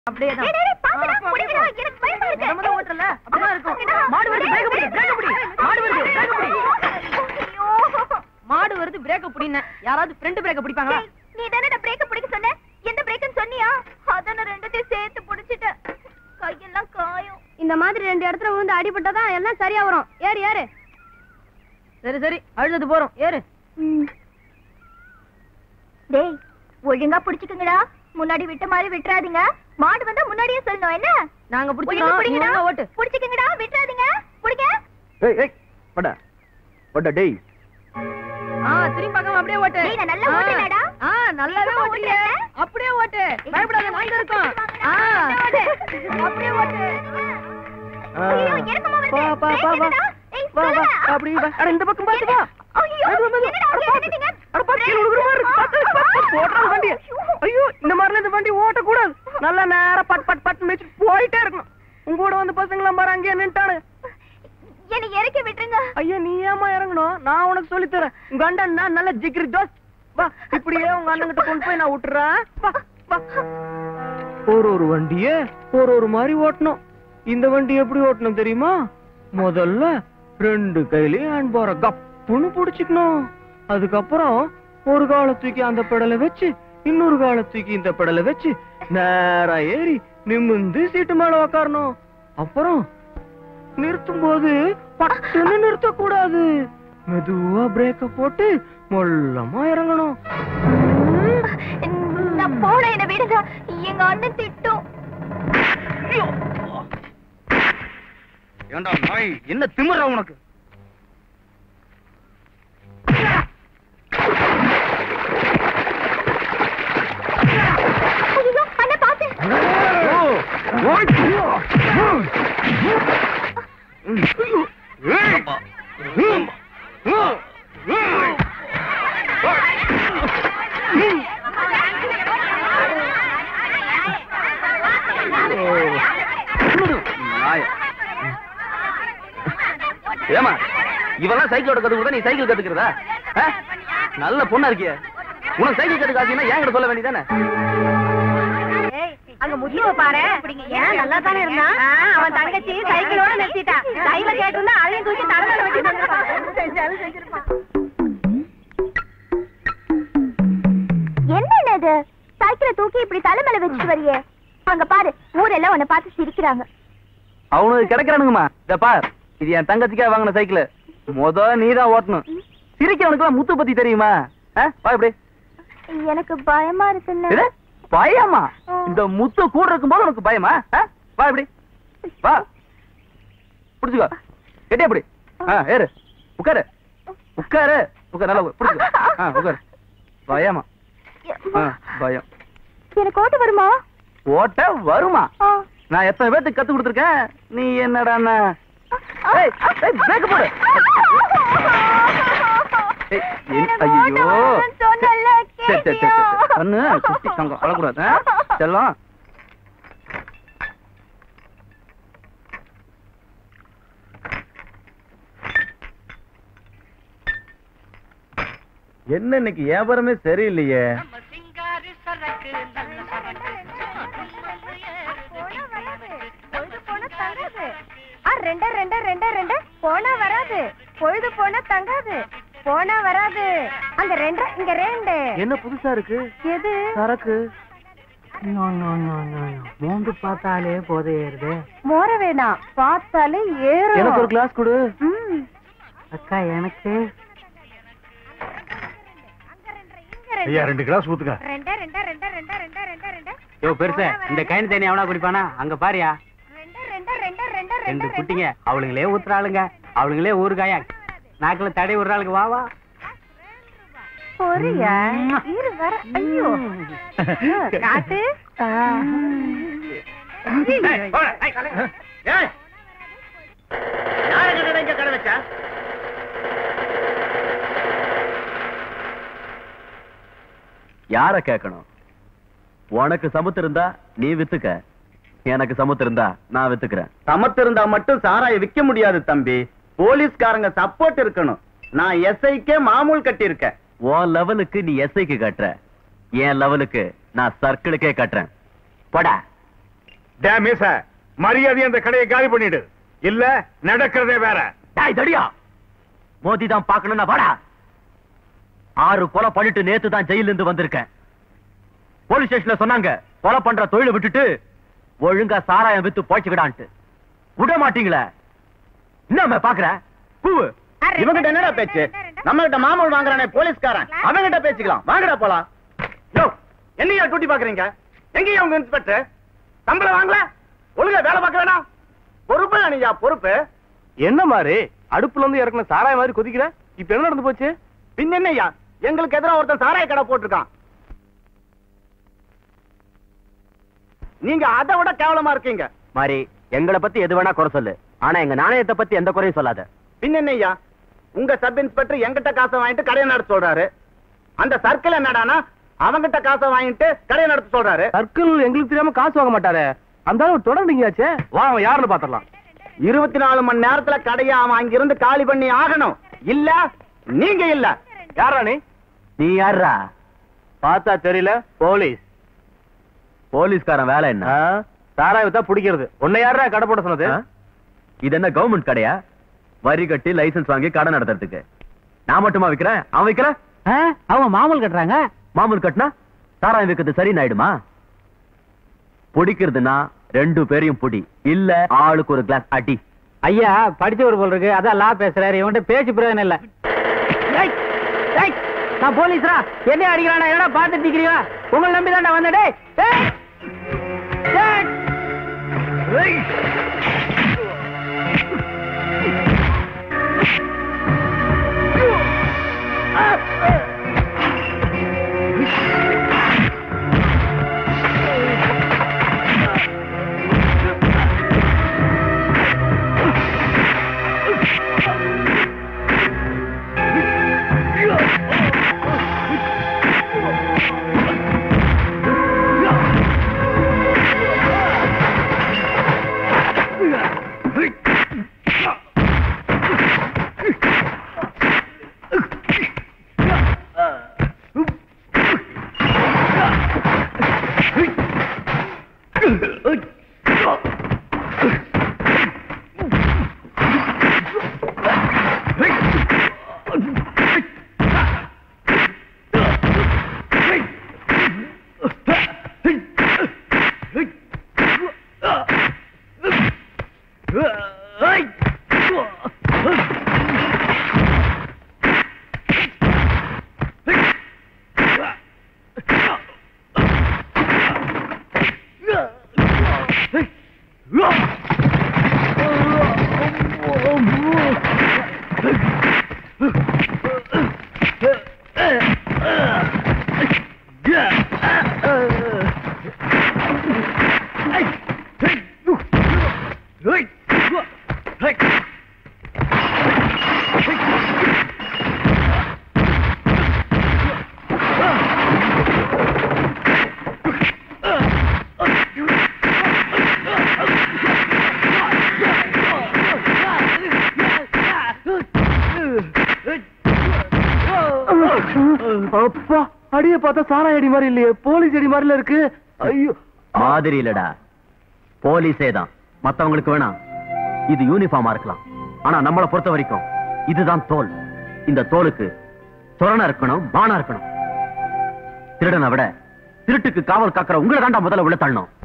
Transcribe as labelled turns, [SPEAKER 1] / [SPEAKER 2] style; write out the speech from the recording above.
[SPEAKER 1] அப்படியே
[SPEAKER 2] டேய், டேய், டேய், பாத்துடா, முடிங்கடா, எனக்கு பயமா இருக்கு.
[SPEAKER 1] நம்ம தான் ஓட்டல அப்படிதான் இருக்கும் மாடு வருது பிரேக் பிடி பிரேக் பிடி மாடு வருது பிரேக் பிடி
[SPEAKER 2] ஐயோ.
[SPEAKER 1] மாடு வருது பிரேக் பிடின யாராவது ஃப்ரண்ட் பிரேக் பிடிப்பாங்களா
[SPEAKER 2] டேய், நீ தானடா பிரேக்க பிடிக்க சொன்ன எந்த பிரேக்னு சொன்னியா அத நான் ரெண்டுத்தையும் சேர்த்து பிடிச்சிட்டேன் கையெல்லாம் காயும்
[SPEAKER 3] இந்த மாதிரி ரெண்டு இடத்துல விழுந்து அடிபட்டாதான் எல்லாம் சரியா வரும் ஏறு ஏறு
[SPEAKER 1] சரி சரி அழுதது போறோம் ஏறு
[SPEAKER 2] டேய் ஒழுங்கா பிடிச்சுக்குங்கடா முன்னாடி விட்ட மாதிரி விட்டுறாதீங்க மாடு வந்தா முன்னாடியே சொல்லணும் என்ன
[SPEAKER 1] நாங்க
[SPEAKER 2] ஒழுங்கா
[SPEAKER 1] பிடிச்சிக்கிறோம் நீ
[SPEAKER 2] பிடிங்கடா
[SPEAKER 1] ஒழுங்கா ஓட்டு
[SPEAKER 2] பிடிச்சுக்குங்கடா விட்டுறாதீங்க பிடிங்க
[SPEAKER 4] ஏய் ஏய் பட பட டேய்
[SPEAKER 1] ஆ திரும்பி பார்க்காம அப்படியே ஓட்டு
[SPEAKER 2] டேய், நான் நல்லா
[SPEAKER 1] ஆ.
[SPEAKER 2] ஓட்டுனேடா.
[SPEAKER 1] ஆ நல்லாவே
[SPEAKER 2] வேகமா
[SPEAKER 1] ஓட்டுறியே
[SPEAKER 2] ஓட்டுறேன்.
[SPEAKER 1] அப்படியே ஓட்டு பயப்படாத நாங்க இருக்கோம் ஆ அப்படியே ஓட்டு
[SPEAKER 4] ஆ.
[SPEAKER 2] ஐயோ, இறக்கமா வருது.
[SPEAKER 4] வா வா வா வா
[SPEAKER 2] பிரேக் ஏய்,
[SPEAKER 4] வா வா
[SPEAKER 2] சொல்லுடா.
[SPEAKER 4] அப்படி வா அட இந்த பக்கம் பாத்து வா
[SPEAKER 2] ஐயோ,
[SPEAKER 4] மெதுவா, மெதுவா.
[SPEAKER 2] என்னடா
[SPEAKER 4] அட
[SPEAKER 2] அங்க
[SPEAKER 4] பாத்து.
[SPEAKER 2] நின்னுட்டீங்க?
[SPEAKER 4] அட பாத்து, கீழ விழுகுற மாதிரி இருக்கு. பாத்து, பாத்து, போடுறா வண்டிய. ஐயோ இந்த மாதிரிலாம் இந்த வண்டி ஓட்டக்கூடாது நல்லா நேரா பட் பட் பட் மேய்ச்சி போயிட்டே இருக்கணும் உங்க கூட வந்து பசங்களாம் பாரு அங்கேயே நின்ட்டானு
[SPEAKER 2] என்னை இறக்கி விட்டுருங்க
[SPEAKER 4] ஐயா நீ ஏமா இறங்கணும் நான் உனக்கு சொல்லி தரேன் உங்க அண்ணன் நான் நல்ல ஜிகிரி தோஸ் வா இப்படியே உங்க அண்ணன் கிட்ட கொண்டு போய் நான் விட்டுறேன் வா வா ஒரு ஒரு வண்டியே ஒரு ஒரு மாதிரி ஓட்டணும் இந்த வண்டி எப்படி ஓட்டணும் தெரியுமா முதல்ல ரெண்டு கையிலயும் ஹேண்ட் பார கப்புன்னு புடிச்சுக்கணும் அதுக்கப்புறம் ஒரு காலை தூக்கி அந்த பெடலை வச்சு இன்னொரு காலை தூக்கி இந்த பெடலை வச்சு நேரா ஏறி நிமிந்து சீட்டு மேல உக்காரணும் அப்புறம் நிறுத்தும் போது பட்டுன்னு நிறுத்தக்கூடாது மெதுவா பிரேக்க போட்டு மொல்லமா இறங்கணும்
[SPEAKER 2] நான் போன என்ன விடுங்க எங்க அண்ணன் திட்டும்
[SPEAKER 4] ஏண்டா நாய் என்ன திமிரா உனக்கு
[SPEAKER 2] ஐயோ அண்ணன் பாத்து
[SPEAKER 4] ஏமா இவெல்லாம் சைக்கிள் ஓட்ட கத்துக்கிறதா நீ சைக்கிள் கத்துக்கிறதா ஆ? நல்ல பொண்ணா இருக்கிய உனக்கு சைக்கிள் கத்துக்க ஆசைன்னா என்கிட்ட சொல்ல வேண்டியதானே
[SPEAKER 3] அங்க முக்கியமா பாரு ஏன் நல்லா தானே இருந்தான் அவன் தங்கச்சி சைக்கிளோட நிறுத்திட்டான் கையில கேட்டிருந்தா அதையும் தூக்கி தலையில வச்சு செஞ்சாலும் செஞ்சிருப்பான்
[SPEAKER 2] என்ன இது சைக்கிளை தூக்கி இப்படி தலை மேல வச்சுட்டு வரியே அங்க பாரு ஊரெல்லாம் உன்னை பார்த்து சிரிக்கிறாங்க
[SPEAKER 4] அவனுக்கு கிடைக்கிறானுங்கம்மா இத பார் இது என் தங்கச்சிக்கா வாங்கின சைக்கிள் முத நீதான் ஓட்டணும் சிரிக்கிறவனுக்கு முத்து பத்தி தெரியுமா ஆ? வா இப்படி
[SPEAKER 2] எனக்கு பயமா இருக்குன்னு
[SPEAKER 4] இது பயமா இந்த முத்து கூட இருக்கும்போது உனக்கு பயமா ஆ? வா இப்படி வா புடிச்சுக்கோ கெட்டியா இப்படி ஆ ஏறு உட்காரு உட்காரு உட்காரு நல்லா புடிச்சுக்கோ ஆ உட்காரு பயமா ஆ பயம்
[SPEAKER 2] எனக்கு ஓட்ட வருமா
[SPEAKER 4] ஓட்ட வருமா
[SPEAKER 2] ஆ.
[SPEAKER 4] நான் எத்தனை பேத்துக்கு கத்து கொடுத்துருக்கேன் நீ என்னடா ஏய் ஏய் பிரேக் போடு ஏய், என்-
[SPEAKER 2] எனக்கு
[SPEAKER 4] ஐயோ
[SPEAKER 2] ஓட்ட வரும்னு சொன்னேன்ல,
[SPEAKER 4] சரி சரி சரி
[SPEAKER 2] கேட்டியா?
[SPEAKER 4] சரி கண்ணு குட்டி தங்கம் அழக்கூடாது ஆ? செல்லம் என்ன இன்னைக்கு வியாபாரமே சரியில்லையே
[SPEAKER 3] பொழுது போனா தங்காது ஆ ரெண்டு ரெண்டு ரெண்டு ரெண்டு போனா வராது பொழுது போனா தங்காது போனா வராது அங்க ரெண்டு இங்க ரெண்டு
[SPEAKER 4] என்ன புதுசா இருக்கு
[SPEAKER 3] எது
[SPEAKER 4] சரக்கு
[SPEAKER 1] மூன்று பார்த்தாலே போதையேறுது
[SPEAKER 3] மோர வேணாம் பார்த்தாலே
[SPEAKER 4] எனக்கு ஒரு
[SPEAKER 3] ஏறும்
[SPEAKER 4] கிளாஸ் கொடு
[SPEAKER 3] ம்.
[SPEAKER 1] அக்கா எனக்கு
[SPEAKER 5] ஐயா ரெண்டு கிளாஸ் ஊத்துக்க
[SPEAKER 3] ரெண்டு ரெண்டு ரெண்டு ரெண்டு ரெண்டு ரெண்டு ரெண்டு
[SPEAKER 1] யோ பெருசு இந்த கைன் தண்ணி அவனா குடிப்பானா அங்க பாரியா
[SPEAKER 3] ரெண்டு ரெண்டு ரெண்டு ரெண்டு
[SPEAKER 1] ரெண்டு
[SPEAKER 3] ரெண்டு
[SPEAKER 1] குட்டிங்க அவளுங்களே ஊத்துறாளுங்க அவளுங்களே ஊறுகாயா நாக்குல தடை விடுறாளுங்க வா வா
[SPEAKER 3] பொரியா இரு வர ஐயோ காட்டு
[SPEAKER 4] யார கேட்கணும் உனக்கு சமத்து இருந்தா நீ வித்துக்க எனக்கு சமத்து இருந்தா நான் வித்துக்கிறேன்
[SPEAKER 6] சமத்து இருந்தா மட்டும் சாராய விக்க முடியாது தம்பி போலீஸ்காரங்க சப்போர்ட் இருக்கணும் நான் எஸ்ஐக்கே மாமூல் கட்டியிருக்கேன்
[SPEAKER 4] உன் லெவலுக்கு நீ எஸ்ஐக்கு கட்டுற என் லெவலுக்கு நான் சர்க்கிளுக்கே கட்டுறேன் போடா
[SPEAKER 5] டேமேச மரியாதை அந்த கடையை காலி பண்ணிடு இல்ல நடக்கிறதே வேற
[SPEAKER 7] டாய் தடியா மோதி தான் பாக்கணும்னா வாடா ஆறு கொலை பண்ணிட்டு நேத்து தான் ஜெயில இருந்து வந்திருக்கேன் போலீஸ் ஸ்டேஷன்ல சொன்னாங்க கொலை பண்ற தொழிலை விட்டுட்டு ஒழுங்கா சாராயம் வித்து போச்சுக்கிடான்ட்டு விட மாட்டீங்களே என்ன பாக்குற கூவு
[SPEAKER 6] இவங்கிட்ட என்னடா பேச்சு நம்ம கிட்ட மாமூல் வாங்குறானே போலீஸ்காரன் அவன்கிட்ட பேசிக்கலாம் வாங்கடா போலாம் யோ என்னையா டூட்டி பாக்குறீங்க எங்கேயா உங்க இன்ஸ்பெக்டர் சம்பளம் வாங்கல ஒழுங்கா வேலை பார்க்க வேணாம் பொறுப்பு அனியா பொறுப்பு
[SPEAKER 4] என்ன மாதிரி அடுப்புல இருந்து இறக்குன சாராய மாதிரி கொதிக்கிற இப்ப என்ன நடந்து போச்சு
[SPEAKER 6] பின் என்னய்யா எங்களுக்கு எதிராக ஒருத்தன் சாராய கடை போட்டிருக்கான் நீங்க அதை விட கேவலமா இருக்கீங்க
[SPEAKER 7] மாதிரி எங்களை பத்தி எது வேணா குறை சொல்லு ஆனா எங்க நாணயத்தை பத்தி எந்த குறையும் சொல்லாத
[SPEAKER 6] பின் என்னய்யா உங்க சப் இன்ஸ்பெக்டர் எங்கிட்ட காசை வாங்கிட்டு கடையை நடத்த சொல்றாரு அந்த சர்க்கிள் என்னடானா அவங்கிட்ட காசை வாங்கிட்டு கடையை நடத்த சொல்றாரு
[SPEAKER 4] சர்க்கிள் எங்களுக்கு தெரியாம காசு வாங்க மாட்டாரு அந்த அளவு தொடர்ந்தீங்கயாச்சே வா அவன் யாருன்னு பாத்திரலாம்
[SPEAKER 6] இருபத்தி நாலு மணி நேரத்துல கடையை அவன் அங்கிருந்து காலி பண்ணி ஆகணும் இல்ல நீங்க இல்ல
[SPEAKER 4] யாரா நீ
[SPEAKER 7] நீ யாரா
[SPEAKER 4] பார்த்தா தெரியல போலீஸ்
[SPEAKER 7] போலீஸ்காரன் வேலை என்ன
[SPEAKER 4] ஆ, சாராய வித்தா பிடிக்கிறது உன்னை யாரா கடை போட சொன்னது
[SPEAKER 7] ஆ? இது என்ன கவர்மெண்ட் கடையா வரி கட்டி லைசென்ஸ் வாங்கி கடை நடத்துறதுக்கு நான் மட்டுமா விக்கிறேன் அவன் விக்கிறேன்
[SPEAKER 1] அவங்க மாமூல் கட்டுறாங்க
[SPEAKER 7] மாமூல் கட்டினா சாராயம் விக்கிறது சரின்னு ஆயிடுமா பிடிக்கிறதுனா ரெண்டு பேரையும் புடி இல்ல ஆளுக்கு ஒரு கிளாஸ் அடி
[SPEAKER 1] ஐயா படிச்சவர் போல் இருக்கு அதான் லா பேசுறாரு இவன்கிட்ட பேச்சு பிரயோஜனம் இல்ல ஏய், ஏய், நான் போலீஸ்ரா என்ன அடிக்கிறானா என்னடா பாத்துட்டு நிக்கிறீங்க உங்களை நம்பி தான்டா வந்தேன் டேய் ஏய், ஏய்.
[SPEAKER 4] அப்பா அடிய பார்த்தா சாராய அடி மாதிரி இல்லையே போலீஸ் அடி மாதிரில இருக்கு ஐயோ
[SPEAKER 7] மாதிரி இல்லடா போலீஸே தான் மத்தவங்களுக்கு வேணாம் இது யூனிஃபார்மா இருக்கலாம் ஆனா நம்மளை பொறுத்த வரைக்கும் இதுதான் தோல் இந்த தோலுக்கு சொரணா இருக்கணும் மானா இருக்கணும் திருடனை விட திருட்டுக்கு காவல் காக்கிற உங்களை தாண்டா முதல்ல உள்ள தள்ளணும்